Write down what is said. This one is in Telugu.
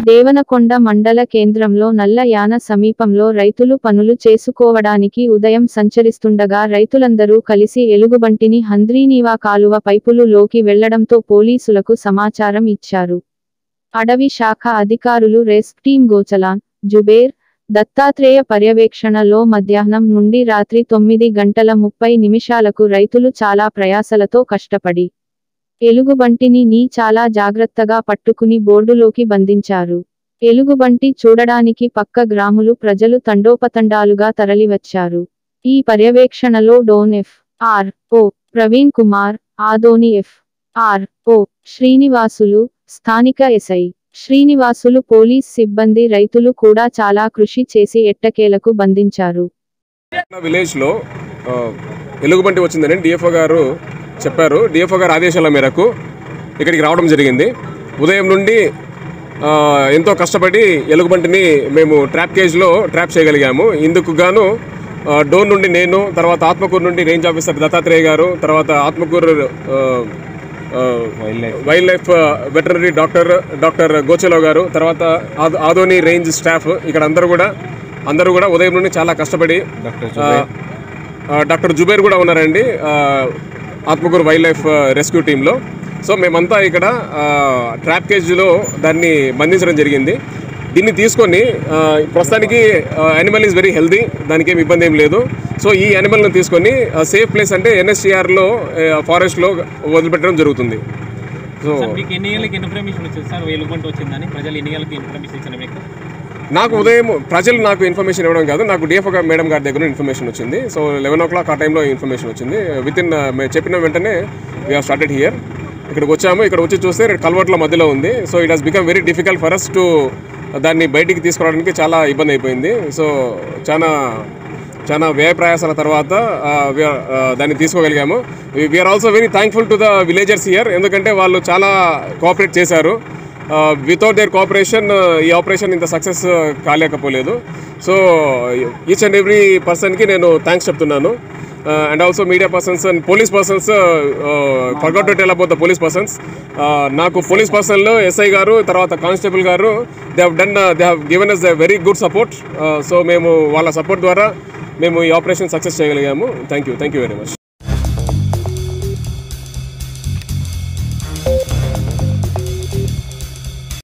దేవనకొండ మండల కేంద్రంలో నల్ల యాన సమీపంలో రైతులు పనులు చేసుకోవడానికి ఉదయం సంచరిస్తుండగా రైతులందరూ కలిసి ఎలుగుబంటిని హంద్రీనీవా కాలువ పైపులు లోకి వెళ్లడంతో పోలీసులకు సమాచారం ఇచ్చారు అడవి శాఖ అధికారులు రెస్క్ టీం గోచలాన్ జుబేర్ దత్తాత్రేయ పర్యవేక్షణలో మధ్యాహ్నం నుండి రాత్రి తొమ్మిది గంటల ముప్పై నిమిషాలకు రైతులు చాలా ప్రయాసలతో కష్టపడి ఎలుగుబంటిని నీ చాలా జాగ్రత్తగా పట్టుకుని బోర్డులోకి బంధించారు ఎలుగుబంటి చూడడానికి పక్క గ్రాములు ప్రజలు తండోపతండాలుగా తరలివచ్చారు ఈ పర్యవేక్షణలో Dhone F R O Praveen Kumar Adoni F R O Srinivasulu స్థానిక ఎస్ఐ శ్రీనివాసులు పోలీస్ సిబ్బంది రైతులు కూడా చాలా కృషి చేసి ఎట్టకేలకు బంధించారు విలేజ్లో ఆ, ఎలుగుబంటి వచ్చిందని డిఎఫ్ఓ గారు చెప్పారు డిఎఫ్ఓ గారు ఆదేశాల మేరకు ఇక్కడికి రావడం జరిగింది ఉదయం నుండి ఆ, ఎంతో కష్టపడి ఎలుగుబంటిని మేము ట్రాప్ కేజ్లో ట్రాప్ చేయగలిగాము ఇందుకు గాను ఆ, డోన్ నుండి నేను తర్వాత ఆత్మకూరు నుండి రేంజ్ ఆఫీసర్ దత్తాత్రేయ గారు తర్వాత ఆత్మకూరు ఆ, ఆ, wild life veterinary doctor doctor గోచలో గారు తర్వాత ఆదో- ఆదోని రేంజ్ స్టాఫ్ ఇక్కడ అందరూ కూడా అందరూ కూడా ఉదయం నుండి చాలా కష్టపడి ఆ, ఆ, డాక్టర్ జుబేర్ కూడా ఉన్నారండి ఆ, ఆత్మకూరు వైల్డ్ లైఫ్ రెస్క్యూ టీంలో సో మేమంతా ఇక్కడ ఆ, ట్రాప్ కేజ్లో దాన్ని బంధించడం జరిగింది దీన్ని తీసుకొని ఆ, ప్రస్తుతానికి యానిమల్ ఈజ్ వెరీ హెల్దీ దానికి ఏమి ఇబ్బంది ఏం లేదు సో ఈ యానిమల్ని తీసుకొని సేఫ్ ప్లేస్ అంటే ఎన్ఎస్సిఆర్లో ఫారెస్ట్లో వదిలిపెట్టడం జరుగుతుంది సో సార్ మీకు ఎన్ని ఏళ్ళకి ఇన్ఫర్మేషన్ వచ్చింది సార్ వెలుగుబంటి వచ్చిందని ప్రజలు ఎన్ని ఏళ్ళకి ఇన్ఫర్మేషన్ ఇచ్చిన మీకు నాకు ఉదయం ప్రజలు నాకు ఇన్ఫర్మేషన్ ఇవ్వడం కాదు నాకు డిఎఫ్ఓ మేడం గారి దగ్గర ఇన్ఫర్మేషన్ వచ్చింది సో లెవెన్ ఓ క్లాక్ ఆ టైంలో ఇన్ఫర్మేషన్ వచ్చింది విత్ ఇన్ మేము చెప్పిన వెంటనే వీ స్టార్టెడ్ హియర్ ఇక్కడికి వచ్చాము ఇక్కడ వచ్చి చూస్తే కల్వర్ట్ల మధ్యలో ఉంది so it has become very difficult for us to దాన్ని బయటికి తీసుకురావడానికి చాలా ఇబ్బంది అయిపోయింది సో చాలా చాలా వ్యయ ప్రయాసాల తర్వాత ఆ, we are, ఆ, దాన్ని తీసుకోగలిగాము we are also very thankful to the villagers here ఎందుకంటే వాళ్ళు చాలా కోఆపరేట్ చేశారు వితౌట్ దేర్ కోఆపరేషన్ ఈ ఆపరేషన్ ఇంత సక్సెస్ కాలేకపోలేదు సో ఈచ్ అండ్ ఎవ్రీ పర్సన్కి నేను థ్యాంక్స్ చెప్తున్నాను and also media persons and police persons forgot to tell about the police persons నాకు పోలీస్ పర్సన్లో ఎస్ఐ గారు తర్వాత కానిస్టేబుల్ గారు they have done they have given us the very good support so మేము వాళ్ళ సపోర్ట్ ద్వారా మేము ఈ ఆపరేషన్ సక్సెస్ చేయగలిగాము thank you thank you very much